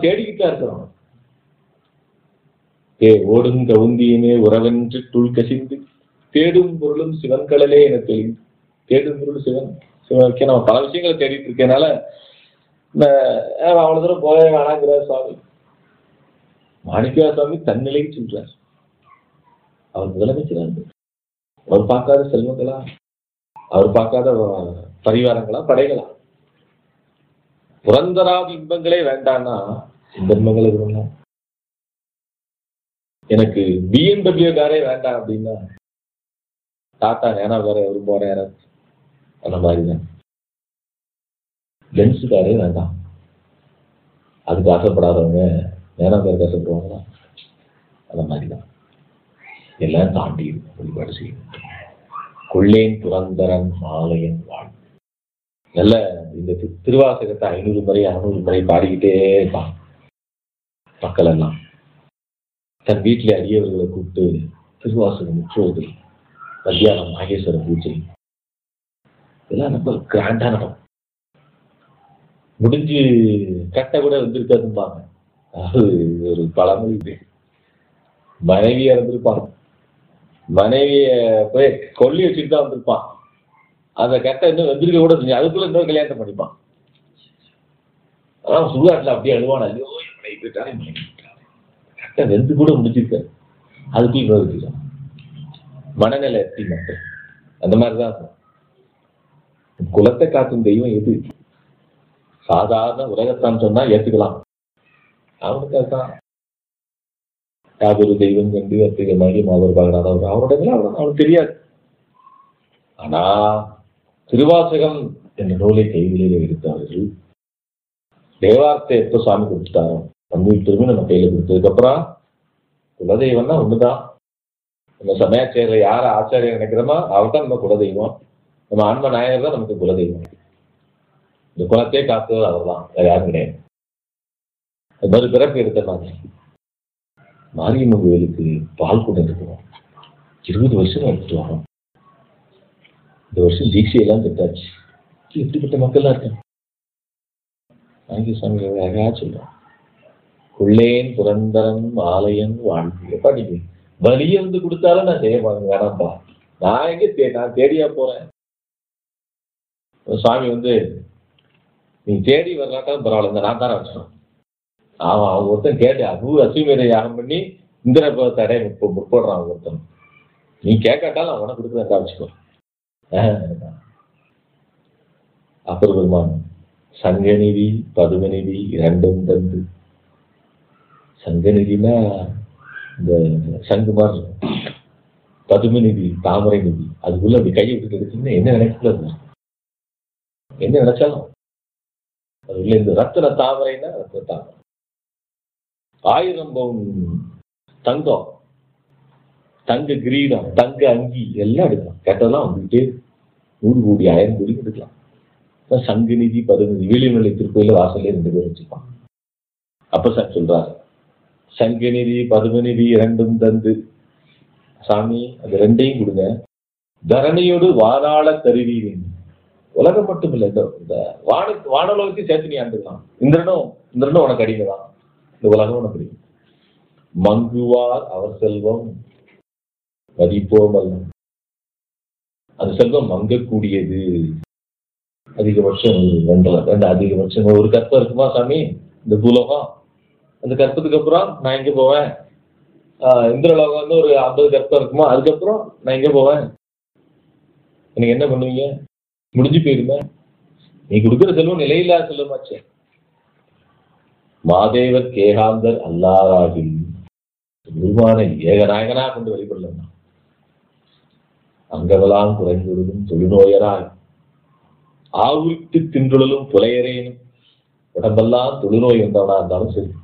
தேடிக்கிட்டு தான் இருக்கிறோம் ஏ ஓடும் கவுந்தியுமே உறவென்று துள் கசிந்து தேடும் பொருளும் சிவன் கடலே என தெளிந்து தேடும் பொருள் சிவன் சிவனுக்கே நம்ம பல விஷயங்களை தேடிட்டு இருக்கனால அவ்வளவு தூரம் போகவே வேணாங்கிறார் சுவாமி மாணிக்கா சுவாமி தன்னிலை சொல்றார் அவர் முதலமைச்சரா இருந்தார் அவர் பார்க்காத செல்வங்களா அவர் பார்க்காத வ- பரிவாரங்களா படைகளா புரந்தராத இன்பங்களே வேண்டாம்னா இந்த இன்பங்கள் இருக்கணும் எனக்கு பிஎன்டபிள்யூ காரே வேண்டாம் அப்படின்னா டாட்டா நேனா காரே வரும் போற யாராவது அந்த மாதிரி தான் லென்ஸ் காரே வேண்டாம் அதுக்கு ஆசைப்படாதவங்க நேனா காருக்கு ஆசைப்படுவாங்களா அந்த மாதிரி தான் எல்லாம் தாண்டி வழிபாடு செய்யணும் கொள்ளேன் புரந்தரன் ஆலயன் வாழ் நல்ல இந்த தி- திருவாசகத்தை ஐநூறு முறை அறுநூறு முறை பாடிக்கிட்டே இருப்பான் மக்கள் எல்லாம் தன் வீட்டிலே அடியவர்களை கூப்பிட்டு திருவாசகம் முற்றுவது மத்தியானம் நாகேஸ்வர பூஜை இதெல்லாம் ரொம்ப கிராண்டா நடக்கும் முடிஞ்சு கட்டை கூட வந்திருக்காதும்பாங்க அது ஒரு பழமொழி இது மனைவி இறந்திருப்பாங்க மனைவிய போய் கொல்லி வச்சுட்டு தான் வந்திருப்பான் அந்த கட்டை இன்னும் வந்திருக்க கூட செஞ்சு அதுக்குள்ள இன்னொரு கல்யாணத்தை பண்ணிப்பான் அதான் சுடுகாட்டில் அப்படியே அழுவான் ஐயோ என் மனைவி போயிட்டாரு என் மனைவி போயிட்டாரு. கட்டை வெந்து கூட முடிச்சிருக்காரு அதுக்குள்ள இன்னொரு கல்யாணம் மனநிலை எப்படி மக்கள் அந்த மாதிரி தான் இருக்கும். குலத்தை காக்கும் தெய்வம் எது சாதாரண உலகத்தான் சொன்னா ஏத்துக்கலாம் அவனுக்கு அதுதான் யாதொரு தெய்வம் கண்டு அத்திகமாகி மாதவர் பார்க்கறான் அவனோட நிலை அவனுக்கு அவனுக்கு தெரியாது ஆனா திருவாசகம் என்ற நூலை கைகளிலே எடுத்தவர்கள் தேவார்த்தை எப்போ சாமி கொடுத்துட்டாரோ நம்ம திரும்பி நம்ம கையில கொடுத்ததுக்கு அப்புறம் குலதெய்வம்னா ஒண்ணுதான் நம்ம சமயாச்சாரியர் யார ஆச்சாரியர் நினைக்கிறோமோ அவர் தான் நம்ம குலதெய்வம் நம்ம ஆன்ம நாயகர் தான் நமக்கு குலதெய்வம் இந்த குலத்தையே காத்தவர் அவர் தான் வேற யாரும் கிடையாது அது மாதிரி பிறப்பு எடுத்தனாங்க மாரியம்மன் கோயிலுக்கு பால் கூட எடுக்கிறோம் இருபது வருஷம் எடுத்துட்டு வரோம் இந்த வருஷம் தீட்சையெல்லாம் பெற்றாச்சு எப்படிப்பட்ட மக்கள்லாம் இருக்காங்க வாங்கி சாமி அழகா சொல்றோம் கொள்ளேன் புரந்தரன் ஆலயன் வாழ்க்கை எப்பா நீங்க வலிய வந்து கொடுத்தாலும் நான் செய்ய மாட்டேன் வேணாம்ப்பா நான் எங்க தே நான் தேடியா போறேன் சுவாமி வந்து நீ தேடி வரலாட்டாலும் பரவாயில்ல இந்த நான் தானே வச்சோம் அவன் அவன் ஒருத்தன் கேட்டு அது அசுமீரை யாகம் பண்ணி இந்திர தடை முற்ப முற்படுறான் ஒருத்தன் நீ கேட்காட்டாலும் அவனை கொடுக்குறேன் வச்சுக்கோ அப்புறம் பெருமான் சங்கநிதி பதுமநிதி இரண்டும் தந்து சங்கநிதினா இந்த சங்கு மாதிரி இருக்கும். பதுமநிதி தாமரை நிதி அதுக்குள்ள அப்படி கையை விட்டு எடுத்தீங்கன்னா என்ன நினைக்கல என்ன நினைச்சாலும் அது உள்ள இந்த ரத்தின தாமரைன்னா ரத்தின தாமரை ஆயிரம் பவுன் தங்கம் தங்க கிரீடம் தங்க அங்கி எல்லாம் எடுக்கலாம் கேட்டதெல்லாம் வந்துகிட்டே இருக்கு. நூறு கோடி ஆயிரம் கோடி எடுக்கலாம் அதான் சங்கு நிதி பதுநிதி வீழிமலை திருக்கோயில வாசல்ல ரெண்டு பேர் வச்சுப்பான் அப்ப சார் சொல்றாரு சங்கு நிதி பதுமநிதி இரண்டும் தந்து சாமி அது ரெண்டையும் கொடுங்க தரணியோடு வாதாள தருவீரேன் உலகம் மட்டும் இல்லை இந்த இந்த வான வானலோகத்தையும் சேர்த்து நீ ஆண்டுக்கலாம் இந்திரனும் இந்திரனும் உனக்கு அடிமை தான் இந்த உலகம் உனக்கு அடிமை மங்குவார் அவர் செல்வம் மதிப்போம் அல்ல அந்த செல்வம் மங்கக்கூடியது அதிகபட்சம் ரெண்டு ரெண்டு அதிகபட்சம் ஒரு கற்பம் இருக்குமா சாமி இந்த பூலோகம் அந்த கற்பத்துக்கு அப்புறம் நான் எங்க போவேன் ஆஹ் இந்திரலோகம் வந்து ஒரு ஐம்பது கற்பம் இருக்குமா அதுக்கப்புறம் நான் எங்க போவேன் எனக்கு என்ன பண்ணுவீங்க முடிஞ்சு போயிருமே நீ கொடுக்குற செல்வம் நிலையில்லாத செல்வமாச்சே மாதேவர் கேகாந்தர் அல்லாராகில் குருவானை ஏகநாயகனா கொண்டு வழிபடலாம் அங்கவெல்லாம் குறைந்துவிடும் தொழுநோயராய் ஆவுரித்து தின்றுழலும் புலையரேனும் உடம்பெல்லாம் தொழுநோய் வந்தவனா இருந்தாலும் சரி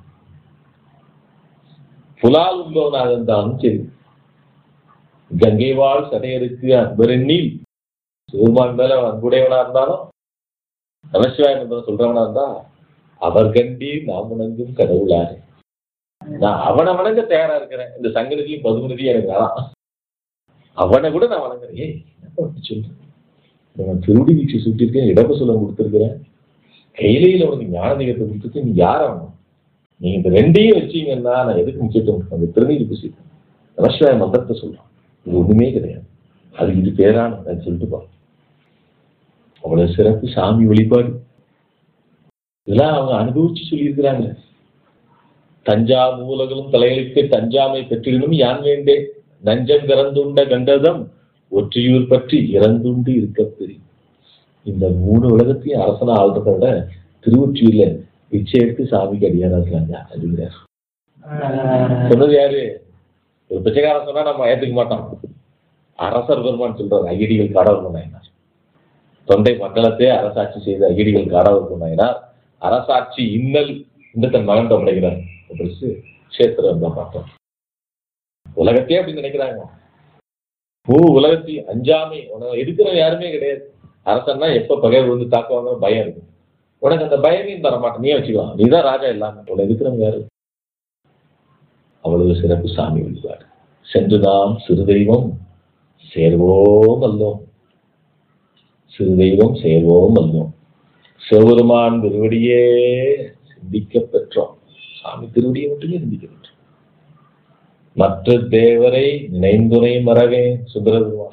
புலால் உண்பவனாக இருந்தாலும் சரி கங்கை வாழ் சடையருக்கு அன்பரெண்ணில் சிவருமான் மேல அன்புடையவனா இருந்தாலும் நமசிவாயம் என்பதை சொல்றவனா இருந்தா அவர் கண்டி நாம் உணங்கும் கடவுளாரு நான் அவனை வணங்க தயாரா இருக்கிறேன் இந்த சங்கநிதியும் பதுமநிதியும் எனக்கு வேணாம் அவனை கூட நான் வணங்குறேன் ஏய் என்னப்பா இப்படி சொல்றேன் நான் திருடி வீச்சு சுட்டிருக்கேன் இடப்ப சொல்லம் கொடுத்துருக்கிறேன் கையிலையில உனக்கு ஞான தெய்வத்தை கொடுத்துருக்கேன் நீ யார் அவன் நீங்க இந்த ரெண்டையும் வச்சீங்கன்னா நான் எதுக்கு முக்கியத்துவம் அந்த திருநீர் பூசி நமசிவாய மந்திரத்தை சொல்றோம் இது ஒண்ணுமே கிடையாது அது இது பேரான அது சொல்லிட்டு போ அவ்வளவு சிறப்பு சாமி வழிபாடு இதெல்லாம் அவங்க அனுபவிச்சு சொல்லியிருக்கிறாங்க தஞ்சா மூலகளும் தலையெழுத்து தஞ்சாமை பெற்றிடனும் யான் வேண்டேன் நஞ்சம் திறந்துண்ட கண்டதம் ஒற்றியூர் பற்றி இறந்துண்டு இருக்க பெரிய இந்த மூணு உலகத்தையும் அரசனா ஆள்றதை விட திருவொற்றியூர்ல பிச்சை எடுத்து சாமிக்கு அடியாரா இருக்காங்க அப்படிங்கிறார் சொன்னது யாரு ஒரு பிச்சைக்காரன் சொன்னா நம்ம ஏத்துக்க மாட்டோம் அரசர் பெருமான் சொல்றாரு அகிடிகள் காடவர் பண்ணாயினார் தொண்டை மண்டலத்தே அரசாட்சி செய்த அகிடிகள் காடவர் பண்ணாயினார் அரசாட்சி இன்னல் இந்த தன் மகன் தமிழைகிறார் அப்படின்னு கஷேத்திரம் தான் பார்த்தோம் உலகத்தையே அப்படி நினைக்கிறாங்க பூ உலகத்தை அஞ்சாமை உனக்கு எதுக்குற யாருமே கிடையாது அரசன்னா எப்ப பகைவர் வந்து தாக்குவாங்க பயம் இருக்கு உனக்கு அந்த பயமையும் தர மாட்டேன் நீ வச்சுக்கலாம் நீ தான் ராஜா இல்லாம உன்னை எதுக்குறவங்க யாரு அவ்வளவு சிறப்பு சாமி வழிபாடு சென்று நாம் சிறு தெய்வம் சேர்வோம் அல்லோம் சிறு தெய்வம் சேர்வோம் அல்லோம் சிவபெருமான் திருவடியே சிந்திக்க பெற்றோம் சாமி திருவடியை மட்டுமே சிந்திக்க பெற்றோம் மற்ற தேவரை நினைந்துணை மறவேன் சுந்தரபெருமான்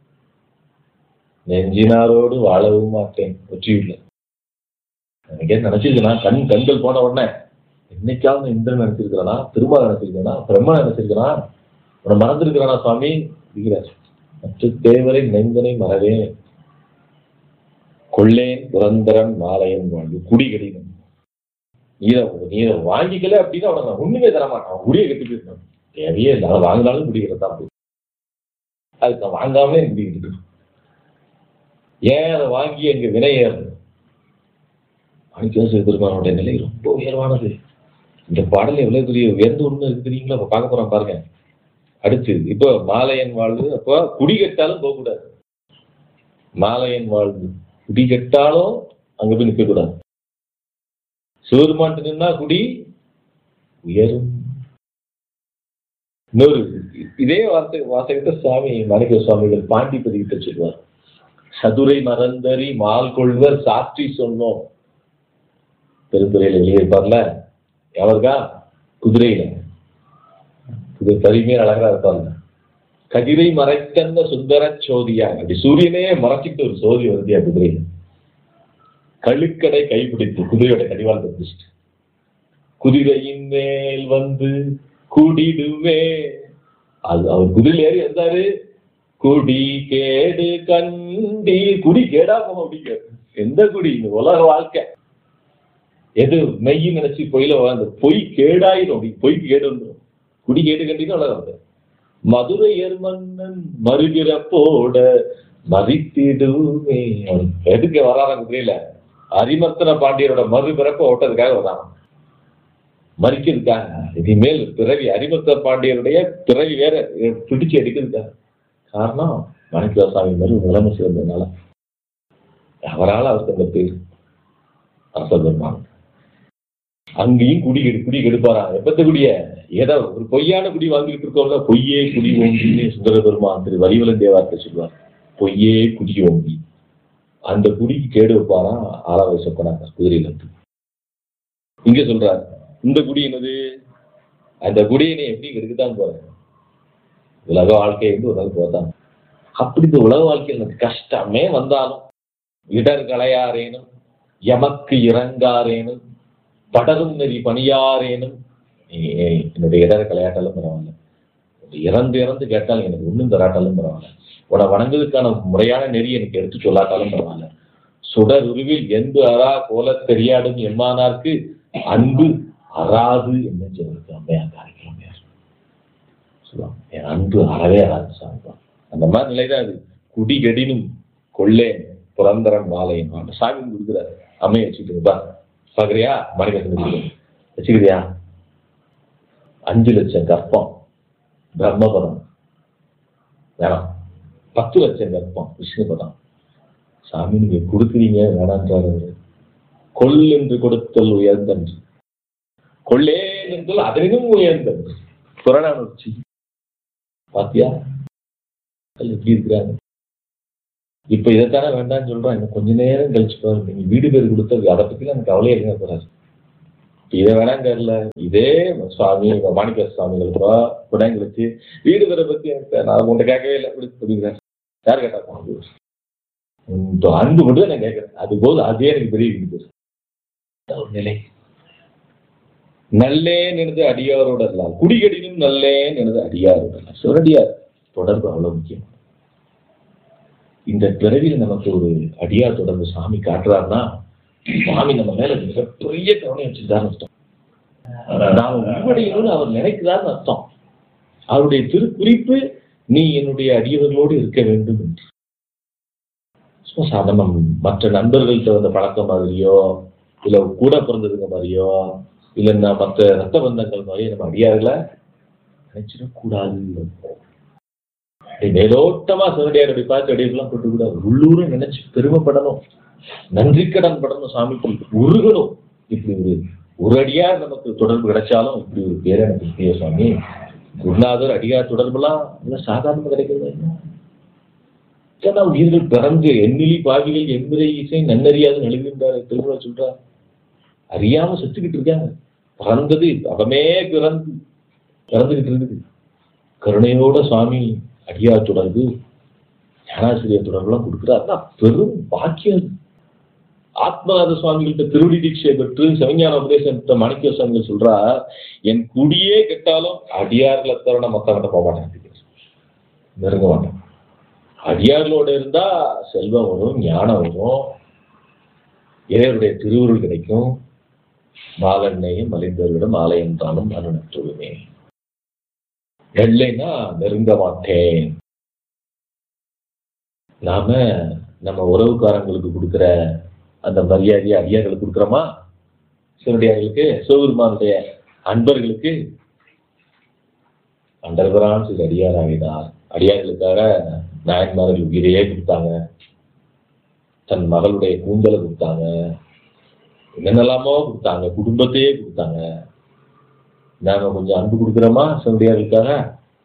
நெஞ்சினாரோடு வாழவும் மாட்டேன் ஒற்றியுள்ள எனக்கே நினைச்சிருக்கேனா கண் கண்கள் போன உடனே என்னைக்காவது இந்திரன் நினைச்சிருக்கிறானா திருமால் நினைச்சிருக்கானா பிரம்மா நினைச்சிருக்கானா உன்னை மறந்துருக்கிறானா சுவாமி இருக்கிறார் மற்ற தேவரை நினைந்தனை மறவே கொள்ளேன் புரந்தரன் மாலையன் வாழ்வு குடி கடினம் நீரை நீரை வாங்கிக்கல அப்படின்னா அவனை நான் ஒண்ணுமே தர மாட்டான் அவன் குடியை கட்டி போயிருக்கான் தேவையே இல்லை அவன் வாங்கினாலும் குடிக்கிறதா போய் அதுக்கு நான் வாங்காமலே குடிக்கிட்டு ஏன் அதை வாங்கி எங்க வினை ஏறுது மாணிக்கவாச பெருமானுடைய நிலை ரொம்ப உயர்வானது இந்த பாடல் எவ்வளவு பெரிய உயர்ந்த ஒண்ணு இருக்கு தெரியுங்களா அப்ப பார்க்க போறோம் பாருங்க அடுத்து இப்போ மாலையன் வாழ்வு அப்போ குடி கெட்டாலும் போகக்கூடாது மாலையன் வாழ்வு குடி கெட்டாலும் அங்க போய் நிற்க கூடாது சிவருமான்ட்டு நின்னா குடி உயரும் இன்னொரு இதே வார்த்தை வாசகத்தை சுவாமி மாணிக்க சுவாமிகள் பாண்டி பதிவிட்டு சொல்லுவார் சதுரை மறந்தறி மால் கொள்வர் சாட்சி சொன்னோம் பெருந்துறையில் வெளியிருப்பார்ல எவருக்கா குதிரையில இது பரிமையா அழகா இருப்பாங்க கதிரை மறைத்தந்த சுந்தர சோதியா அப்படி சூரியனே மறைச்சிட்டு ஒரு சோதி வருதியா குதிரையில கழுக்கடை கைப்பிடித்து குதிரையோட கடிவாளத்தை பிடிச்சிட்டு குதிரையின் மேல் வந்து குடிடுவே அது அவர் குதிரையில் ஏறி வந்தாரு குடி கேடு கண்டி குடி கேடா போகும் அப்படிங்க எந்த குடி இந்த உலக வாழ்க்கை எது மெய்யும் நினைச்சு பொய்யில அந்த பொய் கேடாயிரும் அப்படி பொய்க்கு கேடு வந்துடும் குடி கேடு கண்டினா உலகம் வந்து மதுரை மன்னன் மறுகிற போட மதித்திடுமே அவன் எதுக்கு வராங்க தெரியல அரிமர்த்தன பாண்டியரோட மறு பிறப்ப ஓட்டதுக்காக வராங்க மறிக்கிறதுக்காக இனிமேல் பிறவி அரிமர்த்தன பாண்டியருடைய பிறவி வேற பிடிச்சு எடுக்கிறதுக்காக காரணம் மாணிக்கவாசாமி மறு நிலைமை சேர்ந்ததுனால அவரால் அவருக்கு அந்த பேர் அரசர் பெருமான் அங்கேயும் குடி கெடு குடி கெடுப்பாராங்க எப்பத்த குடிய ஏதோ ஒரு பொய்யான குடி வாங்கிட்டு இருக்கோம்ல பொய்யே குடி ஓங்கின்னு சுந்தர பெருமான் திரு வலிவலன் தேவார்த்தை சொல்லுவார் பொய்யே குடி ஓங்கி அந்த குடிக்கு கேடு வைப்பாரா ஆறாம் வயசு போனாங்க குதிரையில இருந்து இங்க சொல்றாரு இந்த குடி என்னது அந்த குடியை நீ எப்படி கெடுக்கத்தான் போறேன் உலக வாழ்க்கையை வந்து ஒரு நாள் போதான் அப்படி இந்த உலக வாழ்க்கையில் எனக்கு கஷ்டமே வந்தாலும் இடர் களையாரேனும் எமக்கு இறங்காரேனும் படரும் நெறி பணியாரேனும் ஏ- என்னுடைய இடர் களையாட்டாலும் பரவாயில்ல இறந்து இறந்து கேட்டாலும் எனக்கு ஒண்ணும் தராட்டாலும் பரவாயில்ல உன வணங்குவதற்கான முறையான நெறி எனக்கு எடுத்து சொல்லாட்டாலும் பரவாயில்ல சுடர் உருவில் எந்த அரா கோல தெரியாடும் எம்மானார்க்கு அன்பு அறாது என்ன சொல்றது அம்மையார் காரைக்கால் அம்மையார் சொல்லுவாங்க என் அன்பு அறவே அறாது சாமி அந்த மாதிரி நிலைதான் அது குடி கெடினும் கொள்ளேன் புரந்தரன் மாலையன் அந்த சாமி கொடுக்குறாரு அம்மையை வச்சுக்கிட்டு பா பாக்குறியா மணிகண்டன் வச்சுக்கிறியா அஞ்சு லட்சம் கற்பம் பிரம்மபதம் வேணாம் பத்து லட்சம் கற்பம் விஷ்ணுபதம் சாமி நீங்க கொடுக்குறீங்க வேணான்றாரு அவரு. கொல் என்று கொடுத்தல் உயர்ந்தன்று கொள்ளேன் என்றால் அதனினும் உயர்ந்தன்று புறநானூர்ச்சி பாத்தியா மக்கள் எப்படி இருக்கிறாங்க இப்ப இதைத்தானே வேண்டாம்னு சொல்றோம் இன்னும் கொஞ்ச நேரம் கழிச்சு பாருங்க நீங்க வீடு பேர் கொடுத்தது அதை பத்தி எனக்கு கவலையே இல்லைங்க போறாரு இதை வேணாங்கல்ல இதே சுவாமி மாணிக்க சுவாமிகள் கூட குடங்களுக்கு வீடு வரை பத்தி எனக்கு நான் உன்ட்ட கேட்கவே இல்லை அப்படி சொல்லிக்கிறேன் யார் கேட்டா போனது உன் அன்பு மட்டும் தான் நான் கேட்கறேன் அது போது அதே எனக்கு பெரிய வீடு ஒரு நிலை நல்லேன் எனது அடியாரோட எல்லாம் குடிகடினும் நல்லேன் எனது அடியாரோட எல்லாம் சிவனடியார் தொடர்பு அவ்வளவு முக்கியம் இந்த பிறவியில் நமக்கு ஒரு அடியார் தொடர்பு சாமி காட்டுறாருன்னா சுவாமி நம்ம மேல மிகப்பெரிய கவனம் வச்சிருக்காருன்னு அர்த்தம் நாம உருவடையணும்னு அவர் நினைக்கிறாருன்னு அர்த்தம் அவருடைய திருக்குறிப்பு நீ என்னுடைய அடியவர்களோடு இருக்க வேண்டும் என்று சும்மா சாதாரண மற்ற நண்பர்கள்ட்ட வந்த பழக்கம் மாதிரியோ இல்ல கூட பிறந்ததுங்க மாதிரியோ இல்லைன்னா மற்ற ரத்த பந்தங்கள் மாதிரியோ நம்ம அடியார்களை நினைச்சிடக்கூடாது மேலோட்டமா சிவனடியார் அப்படி பார்த்து அடியெல்லாம் போட்டு கூடாது உள்ளூர நினைச்சு பெருமைப்படணும் நன்றி கடன் படணும் சாமிக்கு உருகணும் இப்படி ஒரு ஒரு அடியார் நமக்கு தொடர்பு கிடைச்சாலும் இப்படி ஒரு பேர் எனக்கு முக்கிய சுவாமி குருநாதர் அடியார் தொடர்புலாம் இதெல்லாம் சாதாரணமா கிடைக்கிறது என்ன ஏன்னா உயிர்கள் பிறந்து எண்ணிலி பாவிகள் எம்மிரை இசை நன்னறியாது நழுகின்றார் திருமண சொல்றார் அறியாம செத்துக்கிட்டு இருக்காங்க பிறந்தது அவமே பிறந்து பிறந்துகிட்டு இருக்குது கருணையோட சுவாமி அடியார் தொடர்பு ஞானாசிரியர் தொடர்புலாம் கொடுக்குறாருன்னா பெரும் பாக்கியம் அது. ஆத்மநாத சுவாமிகிட்ட திருவடி தீட்சை பெற்று சிவஞான உபதேசம் பெற்ற மாணிக்க சுவாமிகள் சொல்றா என் குடியே கெட்டாலும் அடியார்களை தவிர மத்தவங்கிட்ட போக மாட்டேன் நெருங்க மாட்டேன் அடியார்களோட இருந்தா செல்வம் வரும் ஞானம் வரும் இறைவருடைய திருவுருள் கிடைக்கும் மாலண்ணையும் மலிந்தவர்களிடம் ஆலயம் தானும் அருணத்துவமே வெள்ளைன்னா நெருங்க மாட்டேன் நாம நம்ம உறவுக்காரங்களுக்கு கொடுக்குற அந்த மரியாதையை அடியார்களுக்கு கொடுக்குறோமா சிவனடியார்களுக்கு சிவபெருமானுடைய அன்பர்களுக்கு அண்டர்பிரான் சில அடியார் ஆகினார் அடியார்களுக்காக நாயன்மார்கள் உயிரையே கொடுத்தாங்க தன் மகளுடைய கூந்தலை கொடுத்தாங்க என்னென்னலாமோ கொடுத்தாங்க குடும்பத்தையே கொடுத்தாங்க நாம கொஞ்சம் அன்பு கொடுக்குறோமா சிவனடியார்களுக்காக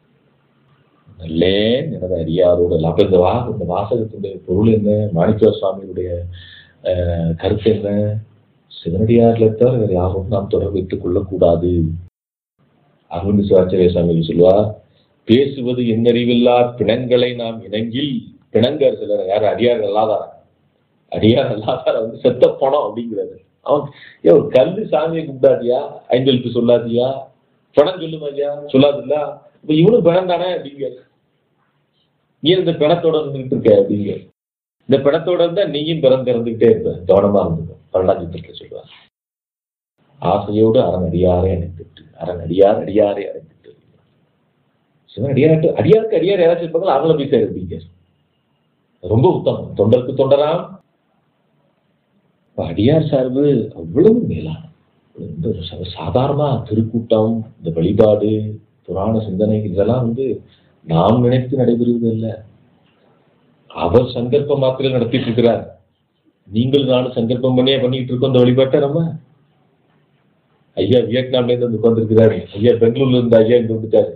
நல்லேன் எனது அடியாரோட அப்ப இந்த வா இந்த வாசகத்தினுடைய பொருள் என்ன மாணிக்க சுவாமியுடைய அஹ், கருத்து என்ன சிவனடியார்ல தவிர வேறு யாரும் நாம் தொடர்பு வைத்துக் கொள்ளக்கூடாது அருண் சிவாச்சாரிய சுவாமி சொல்லுவார் பேசுவது என்னறிவில்லார் பிணங்களை நாம் இணங்கில் பிணங்கர் சிலர் யார் அடியார் அல்லாதார அடியார் அல்லாதார வந்து செத்த பணம் அப்படிங்கிறது அவன் ஏ ஒரு கல்லு சாமியை கும்பிடாதியா ஐந்தெழுத்து சொல்லாதியா பணம் சொல்லுமா ஐயா சொல்லாதுல்ல இப்ப இவனும் பிணம் தானே அப்படிங்க நீ இந்த பிணத்தோட இருந்துகிட்டு இருக்க அப்படிங்க இந்த பிணத்தோட இருந்தா நீயும் பிறந்து இறந்துகிட்டே இருப்ப கவனமா இருந்துக்கும் பன்னெண்டாம் சித்திரத்துல சொல்லுவார் ஆசையோடு அறநடியாரே அணைத்துட்டு அறநடியார் அடியாரே அணைத்துட்டு சிவன் அடியார்ட்டு அடியாருக்கு அடியார் யாராச்சும் இருப்பாங்களா அவங்கள போய் சேருப்பீங்க ரொம்ப உத்தமம் தொண்டருக்கு தொண்டராம் இப்ப அடியார் சார்பு அவ்வளவு மேலான இந்த ச- சாதாரணமா திருக்கூட்டம் இந்த வழிபாடு புராண சிந்தனை இதெல்லாம் வந்து நாம் நினைத்து நடைபெறுவது அல்ல அவர் சங்கல்ப மாத்திரம் நடத்திட்டு இருக்கிறார் நீங்கள் நானும் சங்கல்பம் பண்ணியே பண்ணிட்டு இருக்கோம் இந்த வழிபாட்டை நம்ம ஐயா வியட்நாம்ல இருந்து வந்து உட்கார்ந்துருக்கிறாரு ஐயா பெங்களூர்ல இருந்து ஐயா இங்க வந்துட்டாரு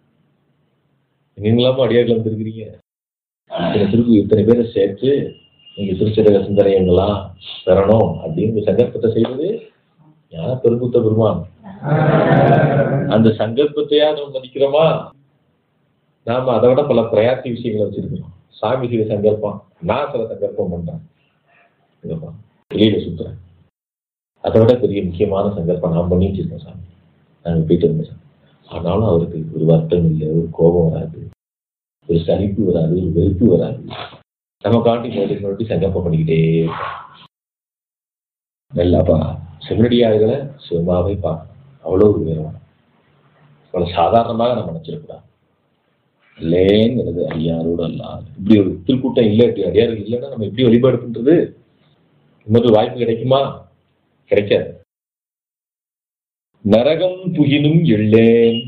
நீங்களாம அடியார்கள் வந்திருக்கிறீங்க இத்தனை திருக்கு இத்தனை பேரை சேர்த்து நீங்க திருச்சடக சிந்தனையங்களாம் பெறணும் அப்படின்னு சங்கல்பத்தை செய்வது ஞான பெருங்குத்த பெருமான் அந்த சங்கல்பத்தையா நம்ம மதிக்கிறோமா நாம அதை விட பல பிரயாசி விஷயங்களை வச்சிருக்கிறோம் சாமி செய்த சங்கல்பம் நான் சில சங்கல்பம் பண்றேன் இதப்பா, வெளியில சுத்துறேன் அதை விட பெரிய முக்கியமான சங்கல்பம் நான் பண்ணி வச்சிருக்கேன் சாமி நாங்க போயிட்டு இருந்தேன் சாமி. ஆனாலும் அவருக்கு ஒரு வருத்தம் இல்லை ஒரு கோபம் வராது ஒரு சலிப்பு வராது ஒரு வெறுப்பு வராது நம்ம காட்டி மறுபடி மறுபடியும் சங்கல்பம் பண்ணிக்கிட்டே இருப்போம். நல்லாப்பா சிவனடியார்களை சிவமாவே பார்க்கணும் அவ்வளோ ஒரு உயர்வான அவ்வளோ சாதாரணமாக நம்ம நினைச்சிருக்கூடாது இல்லேங்கிறது அடியாரோடு அல்லாது இப்படி ஒரு திருக்கூட்டம் இல்லை இப்படி அடியார்கள் இல்லைன்னா நம்ம எப்படி வழிபாடு பண்றது இன்னொரு வாய்ப்பு கிடைக்குமா கிடைக்காது நரகம் புகினும் எள்ளேன்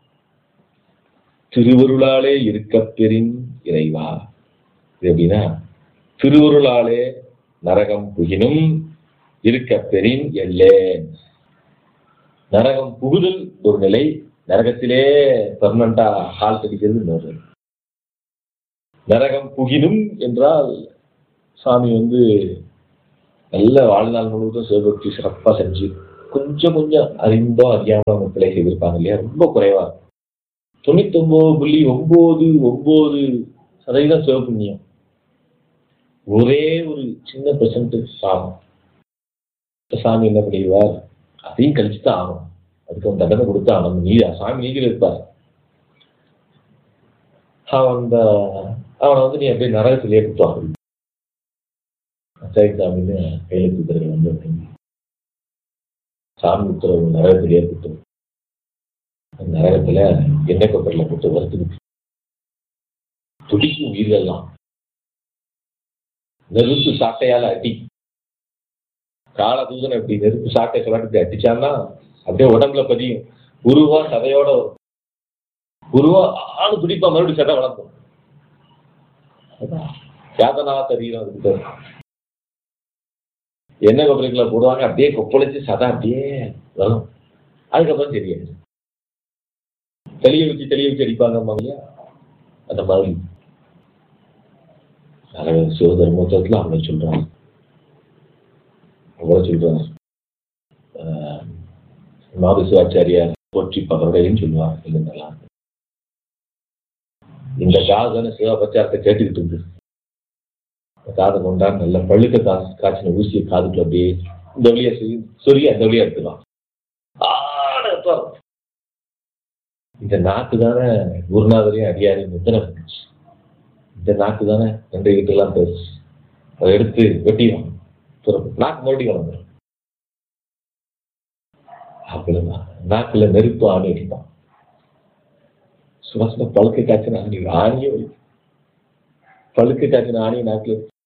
திருவருளாலே இருக்கப் பெறின் இறைவா இது எப்படின்னா திருவருளாலே நரகம் புகினும் இருக்கப் பெறின் எள்ளேன் நரகம் புகுதல் ஒரு நிலை நரகத்திலே பெர்மனண்டா ஹால் கடிக்கிறது இன்னொரு நிலை. நரகம் புகினும் என்றால் சாமி வந்து நல்ல வாழ்நாள் முழுவதும் சிவபக்தி சிறப்பா செஞ்சு கொஞ்சம் கொஞ்சம் அறிந்தோ அறியாமோ அவங்க பிழை செய்திருப்பாங்க இல்லையா ரொம்ப குறைவா இருக்கும் தொண்ணூத்தொன்பது புள்ளி ஒன்பது ஒன்பது சதவீதம் சிவபுண்ணியம் ஒரே ஒரு சின்ன பெர்சன்ட் சாகும் இப்ப சாமி என்ன பண்ணிடுவார் அதையும் கழிச்சு தான் ஆகும் அதுக்கு அவன் தண்டனை கொடுத்தா அவன் நீ சாமி நீதியில் இருப்பார் அவன் அந்த அவனை வந்து நீ அப்படியே நரகத்திலேயே கொடுத்தான் சரி சாமின்னு கையில் தூக்கறதுல வந்து வாங்கி சாமி உத்தரவு நரகத்திலேயே கொடுத்தோம் நரகத்துல எண்ணெய் கொப்பரில் போட்டு வறுத்துக்கிட்டு துடிக்கும் உயிர்கள்லாம் நெருப்பு சாட்டையால அடி கால தூதனை இப்படி நெருப்பு சாட்டை சொல்லட்டு அடிச்சான்னா அப்படியே உடம்புல பதியும் உருவா சதையோட வரும். உருவா ஆளு துடிப்பா மறுபடியும் சதை வளர்க்கும் அதான் யாதனா சரீரம் அதுக்கு பேர். எண்ணெய் கொப்பரைக்குள்ள போடுவாங்க அப்படியே கொப்பளிச்சு சதை அப்படியே வரும் அதுக்கப்புறம் தெரியாது தெளிய வச்சு தெளிய வச்சு அடிப்பாங்க இல்லையா அந்த மாதிரி நரக சிவதர்மத்தில் அவங்க சொல்றாங்க அவ்வளோ சொல்றாங்க ஆஹ் மாது சிவாச்சாரியார் போற்றி பகருடையும் சொல்லுவாங்க இது நல்லா இருக்கு. இந்த காதன சிவபச்சாரத்தை கேட்டுக்கிட்டு இருந்து இந்த காதை கொண்டா நல்ல பழுக்க காசு காய்ச்சின ஊசியை காதுக்குள்ள அப்படியே இந்த வழியா சொல்லி சொல்லி அந்த வழியா எடுத்துக்கலாம் ஆட எடுத்துவாங்க. இந்த நாக்கு தானே குருநாதரையும் அடியாரையும் முத்தனை பண்ணுச்சு இந்த நாக்கு தானே நன்றி வீட்டுலாம் பேசு அதை எடுத்து வெட்டிடும் துறப்பு நாக்கு மறுபடியும் வளர்ந்துடும் அப்படிதான் நாக்குல நெருப்பு ஆணி அடிப்பான் சும்மா சும்மா பழுக்க காய்ச்சின ஆணி ஆணியே வலிக்கும் பழுக்க காய்ச்சின ஆணி நாக்குல இருக்கு.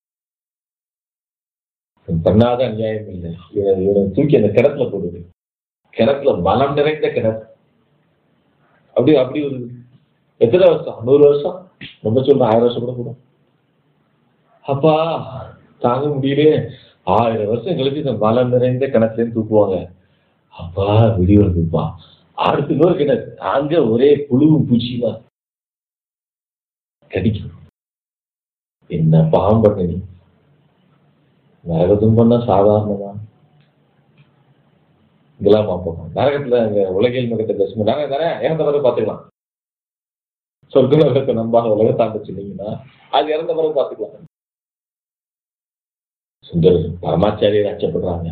இவன் பண்ணாத அநியாயம் இல்லை இவனை இவனை தூக்கி அந்த கிணத்துல போடுது கிணத்துல மலம் நிறைந்த கிணறு அப்படி அப்படி ஒரு எத்தனை வருஷம் நூறு வருஷம் ரொம்ப சொல்றேன் ஆயிரம் வருஷம் கூட கூட அப்பா தாங்க முடியலையே ஆயிரம் வருஷம் கழிச்சு இந்த மலம் நிறைந்த கிணத்துலேருந்து தூக்குவாங்க அப்பா விடிய வருதுப்பா அடுத்த இன்னொரு கிணறு அங்க ஒரே புழுவும் பூச்சியுமா கடிக்கும் என்ன பாவம் பண்ண நீ நரகத்தும் பண்ணா சாதாரணமா இதெல்லாம் பார்ப்போம் நரகத்துல அங்க உலகில் மிகத்த பேசும்போது நாங்க தானே இறந்த பிறகு பார்த்துக்கலாம் சொர்க்க நரகத்தை நம்பாக உலகத்தாண்ட சொன்னீங்கன்னா அது இறந்த பிறகு பார்த்துக்கலாம் சுந்தர் பரமாச்சாரியர் அச்சப்படுறாங்க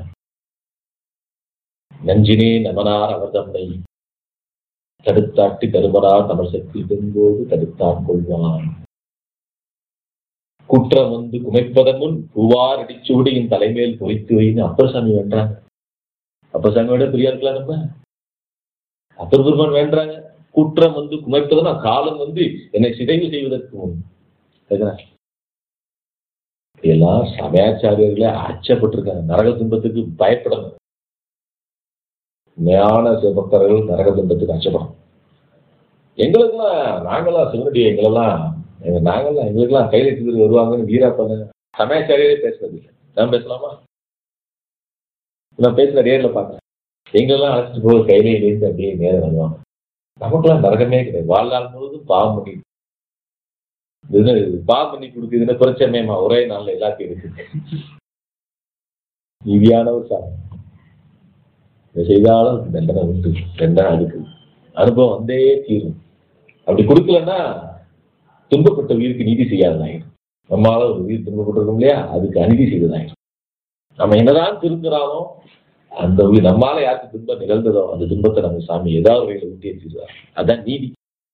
நஞ்சினே நமனார் அவர் தம்மை தடுத்தாட்டி தருமனார் தமிழ் சக்தி பெரும்போது தடுத்தான் கொள்வான் குற்றம் வந்து குமைப்பதன் முன் பூவார் அடிச்சூடியின் தலைமையில் பொறித்து வைன்னு அப்பர் சாமி வேண்டாங்க அப்பர் சாமியோட பிரியா இருக்கலாம் நம்ம அப்பர் பெருமான் வேண்டாங்க குற்றம் வந்து குமைப்பதனா காலம் வந்து என்னை சிதைவு செய்வதற்கு முன் கேக்குறா? எல்லாம் சமயாச்சாரியர்களே அச்சப்பட்டிருக்காங்க நரக துன்பத்துக்கு பயப்படணும் உண்மையான சிவபக்தர்கள் நரக துன்பத்துக்கு அச்சப்படும் எங்களுக்கெல்லாம் நாங்களாம் சிவனுடைய எங்களெல்லாம் எங்க நாங்கெல்லாம் எங்களுக்கெல்லாம் கையில எடுத்துட்டு வருவாங்கன்னு வீரா பண்ண சமயாச்சாரியே பேசுறது இல்லை நான் பேசலாமா நான் பேசுற நேர்ல பார்க்கறேன் எங்களெல்லாம் அழைச்சிட்டு போக கையில இருந்து அப்படியே நேரம் வருவாங்க நமக்கெல்லாம் நரகமே கிடையாது வாழ்நாள் முழுவதும் பாவம் பண்ணி இது பாவம் பண்ணி கொடுக்குதுன்னு பிரச்சனைமா ஒரே நாள்ல எல்லாத்தையும் இருக்குது நீதியான ஒரு சாதனை இதை செய்தாலும் அதுக்கு தண்டனை உண்டு தண்டனை அதுக்கு அனுபவம் வந்தே தீரும் அப்படி கொடுக்கலன்னா துன்பப்பட்ட உயிருக்கு நீதி செய்யாததாயிடும் நம்மளால ஒரு உயிர் துன்பப்பட்டிருக்கோம் இல்லையா அதுக்கு அநீதி செய்ததாயிடும் நம்ம என்னதான் திருந்துறாலும் அந்த உயிர் நம்மால யாருக்கு துன்பம் நிகழ்ந்ததோ அந்த துன்பத்தை நம்ம சாமி ஏதாவது வகையில ஊட்டி வச்சிருவார் அதான் நீதி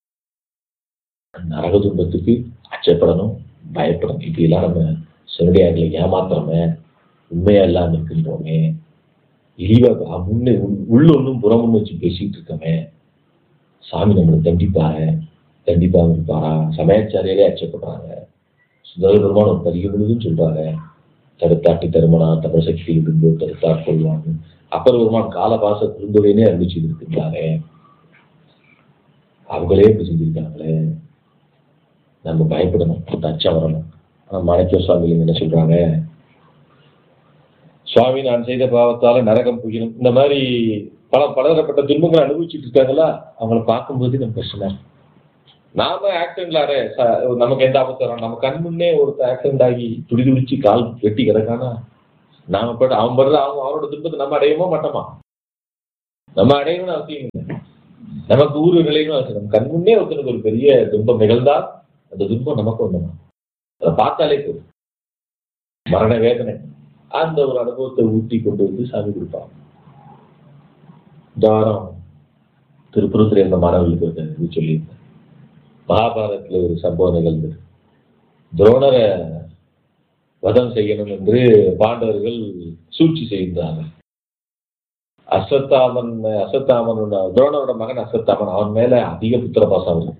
நரக துன்பத்துக்கு அச்சப்படணும் பயப்படணும் இப்படிலாம் நம்ம சிவடியார்களை ஏமாத்துறோமே உண்மையா இல்லாம இருக்கின்றோமே இழிவா முன்னே உள்ளொன்னும் புறமுன்னு வச்சு பேசிட்டு இருக்கோமே சாமி நம்மளை தண்டிப்பாரு தண்டிப்பாம இருப்பாரா சமயாச்சாரியாலே அச்சப்படுறாங்க சுந்தர பெருமான் ஒரு பதிக முழுதும் சொல்றாங்க தடுத்தாட்டி தருமனா தமிழ் சக்தி இருந்து தடுத்தாற் கொள்வாங்க அப்பர் பெருமான் காலபாச திருந்துரைனே அறிவிச்சு இருக்கின்றாரே அவங்களே இப்படி செஞ்சிருக்காங்களே நம்ம பயப்படணும் அந்த அச்சம் வரணும் ஆனா மாணிக்க சுவாமிகள் என்ன சொல்றாங்க சுவாமி நான் செய்த பாவத்தால நரகம் புகினும் இந்த மாதிரி பல பலதரப்பட்ட துன்பங்களை அனுபவிச்சுட்டு இருக்காங்களா அவங்கள பார்க்கும்போது நம்ம கஷ்டமா இருக்கு. நாம ஆக்சிடென்ட்ல அரே ச- நமக்கு எந்த ஆபத்து வரும் நம்ம கண் முன்னே ஒருத்தர் ஆக்சிடென்ட் ஆகி துடி துடிச்சு கால் வெட்டி கிடக்கானா நாம பட அவன் படுற அவங்க அவனோட துன்பத்தை நம்ம அடையவே மாட்டோமா நம்ம அடையணும்னு அவசியம் இல்லை நமக்கு ஊர் விளையணும் அவசியம் நம்ம கண் முன்னே ஒருத்தனுக்கு ஒரு பெரிய துன்பம் நிகழ்ந்தால் அந்த துன்பம் நமக்கு ஒண்ணுமா அதை பார்த்தாலே போதும் மரண வேதனை அந்த ஒரு அனுபவத்தை ஊட்டி கொண்டு வந்து சாமி கொடுப்பாங்க தாரம் திருப்புறத்தில் இருந்த மாணவர்களுக்கு ஒரு இது சொல்லியிருந்தேன் மகாபாரதத்துல ஒரு சம்பவம் நிகழ்ந்தது துரோணரை வதம் செய்யணும் என்று பாண்டவர்கள் சூழ்ச்சி செய்தார்கள் அஸ்வத்தாமன் அஸ்வத்தாமன் துரோணரோட மகன் அஸ்வத்தாமன் அவன் மேல அதிக புத்திர பாசம் இருக்கு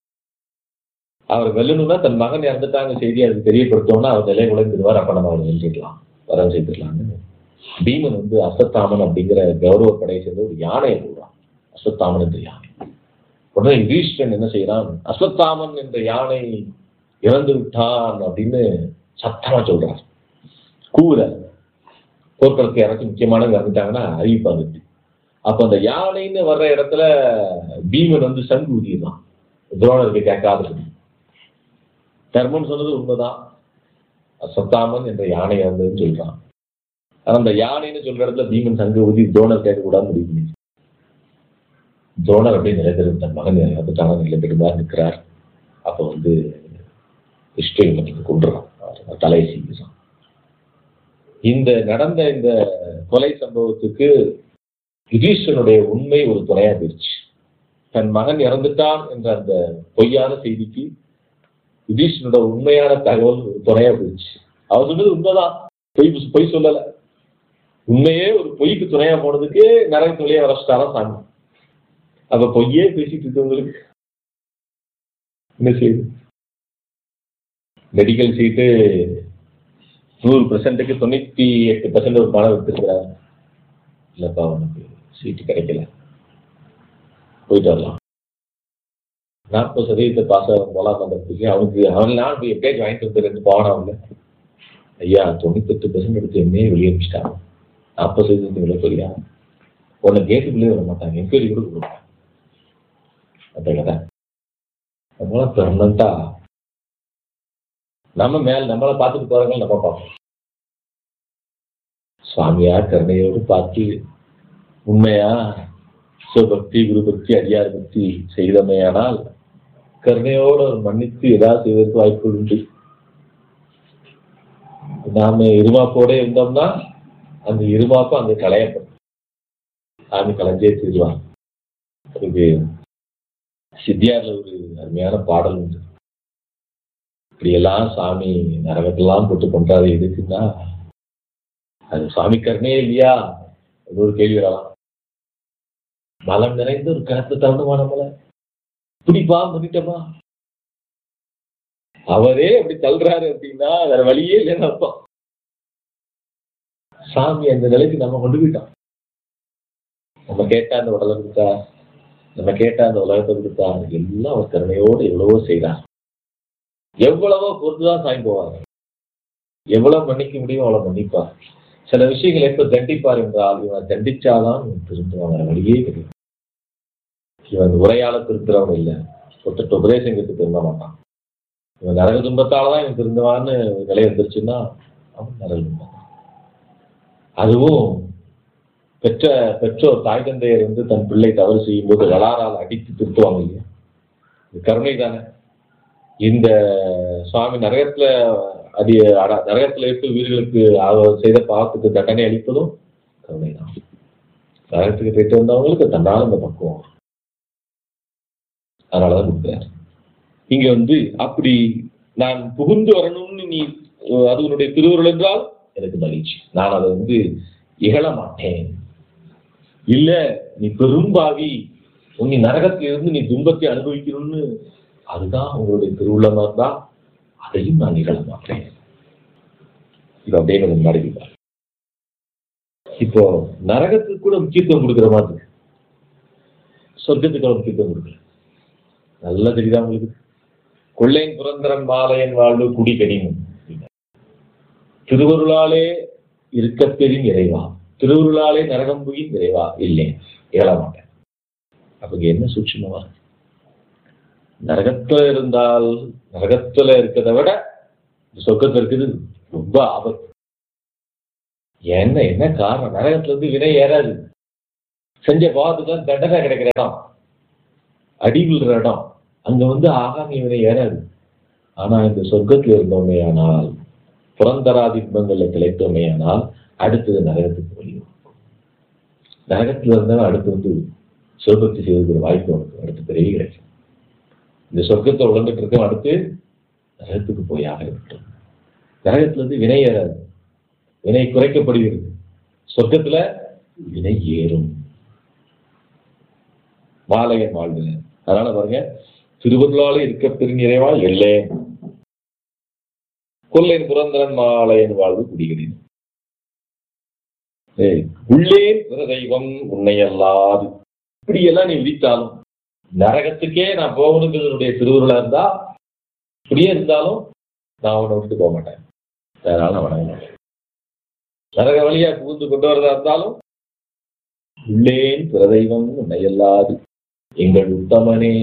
அவர் வெல்லணும்னா தன் மகன் இறந்துட்டாங்க செய்தி அதுக்கு தெரியப்படுத்தோம்னா அவர் நிலை குலைந்துடுவார் அப்ப நம்ம அவரை வென்றுடலாம் வரம் செய்திடலாம்னு பீமன் வந்து அஸ்வத்தாமன் அப்படிங்கிற கௌரவ படையை சேர்ந்த ஒரு யானையை போடுறான் அஸ்வத்தாமன் என்ற யானை உடனே யுதிஷ்டன் என்ன செய்யறான் அஸ்வத்தாமன் என்ற யானை இறந்து விட்டான் அப்படின்னு சத்தமா சொல்றார் கூற போர்க்களத்துக்கு யாராச்சும் முக்கியமானவங்க இறந்துட்டாங்கன்னா அறிவிப்பாங்க அப்ப அந்த யானைன்னு வர்ற இடத்துல பீமன் வந்து சங்கு ஊதிடுறான் துரோணருக்கு கேட்காதபடி தர்மம் சொன்னது உண்மைதான் அஸ்வத்தாமன் என்ற யானை இறந்ததுன்னு சொல்றான் ஆனா அந்த யானைன்னு சொல்ற இடத்துல பீமன் சங்கு ஊதி துரோணர் கேட்கக்கூடாது முடிவு பண்ணி துரோணர் அப்படியே நிலைத்திரு தன் மகன் இறந்துட்டான நிலைத்திருந்தா நிற்கிறார் அப்ப வந்து இஷ்டத்தை கொண்டுறான் தலையை சீக்கிரம் இந்த நடந்த இந்த கொலை சம்பவத்துக்கு யுதீஷனுடைய உண்மை ஒரு துணையா போயிடுச்சு தன் மகன் இறந்துட்டான் என்ற அந்த பொய்யான செய்திக்கு யுதீஷனோட உண்மையான தகவல் ஒரு துணையா போயிடுச்சு அவர் சொன்னது உண்மைதான் பொய் பொய் சொல்லல உண்மையே ஒரு பொய்க்கு துணையா போனதுக்கு நிறைய துணையா வரைச்சிட்டாராம் சாமி அப்ப பொய்யே பேசிட்டு இருக்கவங்களுக்கு என்ன செய்யுது மெடிக்கல் சீட்டு நூறு பெர்சன்ட்டுக்கு தொண்ணூத்தி எட்டு பெர்சன்ட் ஒரு பணம் எடுத்துருக்கிறாங்க இல்லப்பா உனக்கு சீட்டு கிடைக்கல போயிட்டு வரலாம் நாற்பது சதவீதத்தை பாஸ் ஆகும் போலாம் பண்றதுக்கு அவனுக்கு அவன் நான் போய் எப்படியாச்சும் வாங்கிட்டு வந்து ரெண்டு பவனம் இல்லை ஐயா தொண்ணூத்தெட்டு பெர்சன்ட் எடுத்து எம்ஏ வெளியே அனுப்பிச்சிட்டாங்க நாற்பது சதவீதத்துக்கு வெளியே போறியா உன்னை கேட்டுக்குள்ளே வர மாட்டாங்க என்கொயரி கூட கொடுப்பாங்க அந்த கதை அதனால பெர்மனண்டா நம்ம மேல் நம்மளை பார்த்துட்டு போறவங்க நம்ம பார்ப்போம் சுவாமியா கருணையோடு பார்த்து உண்மையா சிவபக்தி குருபக்தி அடியார் பக்தி செய்தமையானால் கருணையோடு அவர் மன்னித்து ஏதாவது செய்வதற்கு வாய்ப்பு உண்டு நாம இருமாப்போட இருந்தோம்னா அந்த இருமாப்பு அங்க களையப்படும் சாமி களைஞ்சே தீருவான் இது சித்தியார்ல ஒரு அருமையான பாடல் உண்டு இப்படியெல்லாம் சாமி நரகத்தெல்லாம் போட்டு கொண்டாது எதுக்குன்னா அது சாமி கருணே இல்லையா அது ஒரு கேள்வி வரலாம் மலம் நிறைந்த ஒரு கணத்து தருணமான மலை இப்படிப்பா பண்ணிட்டோமா அவரே அப்படி தள்ளுறாரு அப்படின்னா வேற வழியே இல்லைன்னு அர்த்தம் சாமி அந்த நிலைக்கு நம்ம கொண்டு போயிட்டோம் நம்ம கேட்டா அந்த உடலை கொடுத்தா நம்ம கேட்டா அந்த உலகத்தை கொடுத்தா எல்லாம் அவர் கருணையோடு எவ்வளவோ செய்யறார் எவ்வளவோ பொறுத்துதான் சாமி போவாங்க எவ்வளவு மன்னிக்க முடியும் அவ்வளவு மன்னிப்பார் சில விஷயங்களை எப்ப தண்டிப்பார் என்றால் இவன் தண்டிச்சாதான் இவன் திருந்துவான் வேற வழியே கிடையாது இவன் உரையால திருத்துறவன் இல்லை ஒருத்தட்ட உபதேசங்களுக்கு திருந்த மாட்டான் இவன் நரக துன்பத்தாலதான் இவன் திருந்துவான்னு நிலை வந்துருச்சுன்னா அவன் நரக துன்பம் அதுவும் பெற்ற பெற்றோர் தாய் தந்தையர் வந்து தன் பிள்ளை தவறு செய்யும் போது வளாரால் அடித்து திருத்துவாங்க இல்லையா இது கருணை தானே இந்த சுவாமி நரகத்துல அடி அட- நரகத்துல இட்டு உயிர்களுக்கு அவர் செய்த பாவத்துக்கு தண்டனை அளிப்பதும் கருணை தான் நரகத்துக்கு போயிட்டு வந்தவங்களுக்கு தன்னால இந்த பக்குவம் வரும். அதனாலதான் கொடுக்குறாரு இங்க வந்து அப்படி நான் புகுந்து வரணும்னு நீ அஹ், அது உன்னுடைய திருவுருள் என்றால் எனக்கு மகிழ்ச்சி நான் அதை வந்து இகழ மாட்டேன் இல்ல நீ பெரும்பாவி உன் நீ நரகத்தில் இருந்து நீ துன்பத்தை அனுபவிக்கணும்னு அதுதான் உங்களுடைய திருவுள்ளமா இருந்தா அதையும் நான் நிகழ மாட்டேன் இது அப்படியே நம்ம முன்னாடி வைப்பார். இப்போ நரகத்துக்கு கூட முக்கியத்துவம் கொடுக்குற மாதிரி இருக்கு. சொர்க்கத்துக்கு கூட முக்கியத்துவம் கொடுக்கல நல்லா தெரியுதா உங்களுக்கு கொள்ளையின் புரந்தரன் மாலையன் வாழ்வு குடி கடினும் திருவருளாலே இருக்கப் பெறும் இறைவா திருவருளாலே நரகம் புகின் இறைவா இல்லை இயல மாட்டேன் அப்ப இங்க என்ன சூட்சமா இருக்கு நரகத்துல இருந்தால் நரகத்துல இருக்கிறத விட இந்த சொர்க்கத்துல இருக்குது ரொம்ப ஆபத்து என்ன என்ன காரணம் நரகத்துல இருந்து வினை ஏறாது செஞ்ச பாவத்துக்கு தண்டனை கிடைக்கிற இடம் அடி விழுற இடம் அங்க வந்து ஆகாமி வினை ஏறாது ஆனா இந்த சொர்க்கத்துல இருந்தோமே ஆனால் புறந்தராதி இன்பங்கள்ல திளைத்தோமே ஆனால் அடுத்தது நரகத்துக்கு வழி நரகத்துல இருந்தவன் அடுத்து வந்து சொர்க்கத்தை செய்வதற்கு ஒரு வாய்ப்பு உனக்கு அடுத்த பிறவி கிடைக்கும் இந்த சொர்க்கத்தை உழந்துட்டு இருக்க அடுத்து நரகத்துக்கு போய் ஆக இருக்கட்டும் நரகத்துல இருந்து வினை ஏறாது வினை குறைக்கப்படுகிறது சொர்க்கத்துல வினை ஏறும் மாலையன் வாழ்வு அதனால பாருங்க திருவருளாலே இருக்க பெருநிறைவா எல்லே கொல்லையின் புரந்தரன் மாலையன் வாழ்வு குடிகிறேன் ஏய், உள்ளே பிற தெய்வம் உன்னை அல்லாது இப்படியெல்லாம் நீ விதித்தாலும் நரகத்துக்கே நான் போகணுங்கிறதுடைய திருவுருளா இருந்தா இப்படியே இருந்தாலும் நான் அவனை விட்டு போக மாட்டேன் வேற ஆள் நான் வணங்க மாட்டேன் நரக வழியா புகுந்து கொண்டு வரதா இருந்தாலும் உள்ளேன் பிற தெய்வம் உன்னை அல்லாது எங்கள் உத்தமனே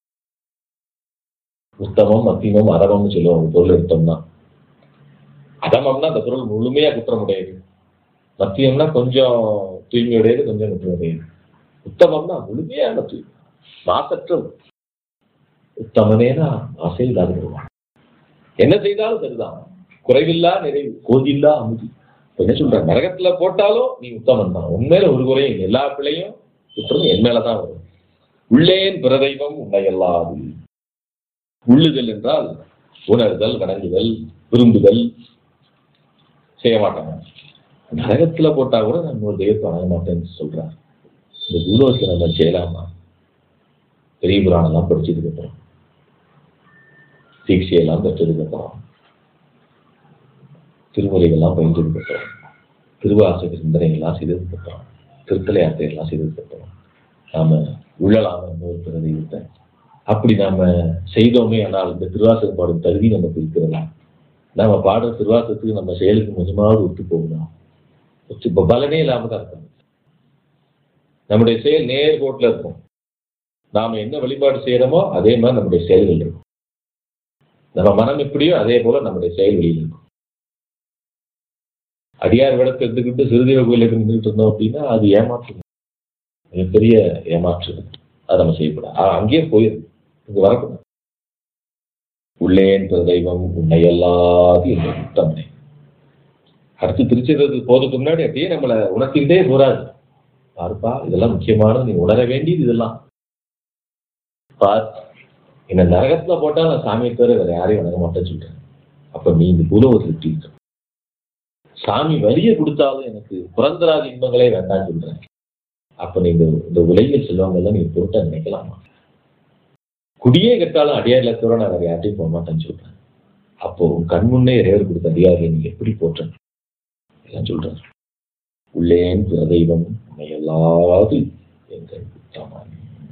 உத்தமம் மத்தியமம் அதமம்னு சொல்லுவாங்க பொருள் எடுத்தோம்னா அதமம்னா அந்த பொருள் முழுமையா குற்றமுடையது மத்தியம்னா கொஞ்சம் தூய்மையுடையது கொஞ்சம் குற்றமுடையது உத்தமம்னா முழுமையான தூய்மை மாசற்றம் உத்தமனேனா ஆசை இல்லாத வருவான் என்ன செய்தாலும் சரிதான் குறைவில்லா நிறைவு கோதில்லா அமுதி இப்ப என்ன சொல்ற நரகத்துல போட்டாலும் நீ உத்தமன் தான் உண்மையில ஒரு குறையும் இல்லை. எல்லா பிள்ளையும் குற்றம் என் மேலதான் வரும் உள்ளேன் பிரதெய்வம் உன்னை அல்லாது உள்ளுதல் என்றால் உணர்தல் வணங்குதல் விரும்புதல் செய்ய மாட்டாங்க நரகத்துல போட்டா கூட நான் ஒரு தெய்வத்தை வணங்க மாட்டேன்னு சொல்றார் இந்த பூலோகத்துல நம்ம செய்யலாமா பெரிய புராணம்லாம் படிச்சதுக்கு அப்புறம் தீட்சையெல்லாம் பெற்றதுக்கு அப்புறம் திருமுறைகள்லாம் பயின்றதுக்கு அப்புறம் திருவாசக சிந்தனைகள்லாம் செய்ததுக்கு அப்புறம் திருத்தலை யாத்திரைகள்லாம் செய்ததுக்கு அப்புறம் நாம உள்ளலாம இன்னொரு பிற தெய்வத்தை அப்படி நாம செய்தோமே ஆனால் இந்த திருவாசகம் பாடும் தகுதி நமக்கு இருக்கிறதா நாம பாடுற திருவாசகத்துக்கு நம்ம செயலுக்கு கொஞ்சமாவது ஒத்து போகுதா ஒத்து இப்ப பலனே இல்லாம தான் இருக்கும் நம்முடைய செயல் நேர் கோட்டில் இருக்கும் நாம என்ன வழிபாடு செய்யறோமோ அதே மாதிரி நம்முடைய செயல்கள் இருக்கும் நம்ம மனம் எப்படியோ அதே போல நம்முடைய செயல் வெளியில் இருக்கும் அடியார் விளக்கு எடுத்துக்கிட்டு சிறுதெய்வ கோயிலுக்கு நின்றுட்டு இருந்தோம் அப்படின்னா அது ஏமாற்று மிகப்பெரிய ஏமாற்று அதை நம்ம செய்யக்கூடாது ஆ, அங்கேயே போயிடும் இங்க வரக்கூடாது உள்ளேன் பிற தெய்வம் உன்னை அல்லாது என்ற உத்தமனே அடுத்து திருச்சிறது போறதுக்கு முன்னாடி அப்படியே நம்மளை உணர்த்திக்கிட்டே போறாரு பாருப்பா இதெல்லாம் முக்கியமானது நீ உணர வேண்டியது இதெல்லாம் பார் என்ன நரகத்துல போட்டா நான் சாமியை தவிர வேற யாரையும் வணங்க மாட்டேன்னு சொல்றேன் அப்ப நீ இந்த பூலோகத்தில் எப்படி இருக்க சாமி வரிய கொடுத்தாலும் எனக்கு புறந்தராத இன்பங்களே வேண்டாம்னு சொல்றேன் அப்ப நீங்க இந்த உலகில் செல்வங்க எல்லாம் நீங்க பொருட்டா நினைக்கலாமா குடியே கட்டாலும் அடியார்ல தவிர நான் வேற யார்ட்டையும் போக மாட்டேன்னு சொல்றேன் அப்போ உன் கண் முன்னே இறைவர் கொடுத்த அதிகாரியை நீங்க எப்படி போற்றேன் எல்லாம் சொல்றேன் உள்ளேன் பிற தெய்வம் உன்னை எல்லாது எங்கள் உத்தமன்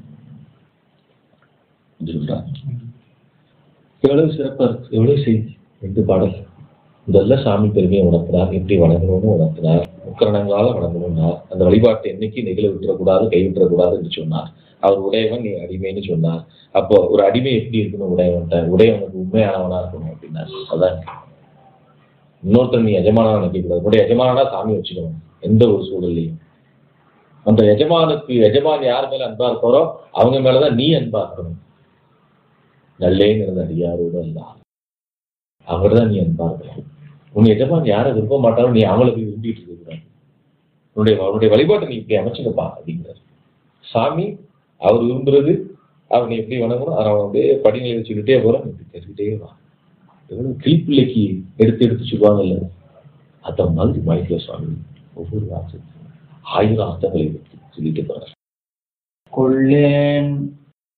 என்று சொல்றாங்க எவ்வளவு சிறப்பா இருக்கு எவ்வளவு செய்தி ரெண்டு பாடல் முதல்ல சாமி பெருமையை உணர்த்தினார் எப்படி வணங்கணும்னு உணர்த்தினார் முக்கரணங்களால வணங்கணும்னார் அந்த வழிபாட்டை என்னைக்கு நெகிழ விட்டுறக்கூடாது கை விட்டுறக்கூடாது என்று சொன்னார் அவர் உடையவன் நீ அடிமைன்னு சொன்னார் அப்போ ஒரு அடிமை எப்படி இருக்கணும் உடையவன்ட்ட உடையவனுக்கு உண்மையானவனா இருக்கணும் அப்படின்னா அதான் இன்னொருத்தர் நீ எஜமானா நினைக்கக்கூடாது உன்னுடைய எஜமானா சாமி வச்சுக்கணும் எந்த ஒரு சூழல்லையும் அந்த எஜமானுக்கு எஜமான் யார் மேல அன்பா இருப்பாரோ அவங்க மேலதான் நீ அன்பா இருக்கணும் நல்லேங்கிறது அடியாரோட அல்ல அவர் தான் நீ அன்பா இருக்கணும் உன் எஜமான் யாரை விரும்ப மாட்டாரோ நீ அவங்கள போய் விரும்பிட்டு இருக்க கூடாது உன்னுடைய உன்னுடைய வழிபாட்டை நீ இப்படி அமைச்சுக்கப்பா அப்படிங்கிறார் சாமி அவர் விரும்புறது அவனை எப்படி வணங்கணும் அதை அவன் அப்படியே படிநிலை வச்சுக்கிட்டே போறான் இப்படி தெரிஞ்சுக்கிட்டே வா எவ்வளவு கிளிப்பிள்ளைக்கு எடுத்து எடுத்து சொல்லுவாங்கல்ல அந்த மாதிரி மாய்க்கிற சுவாமி ஒவ்வொரு வாசத்துக்கும் ஆயிரம் அர்த்தங்களை எடுத்து சொல்லிட்டு போறார் கொள்ளேன்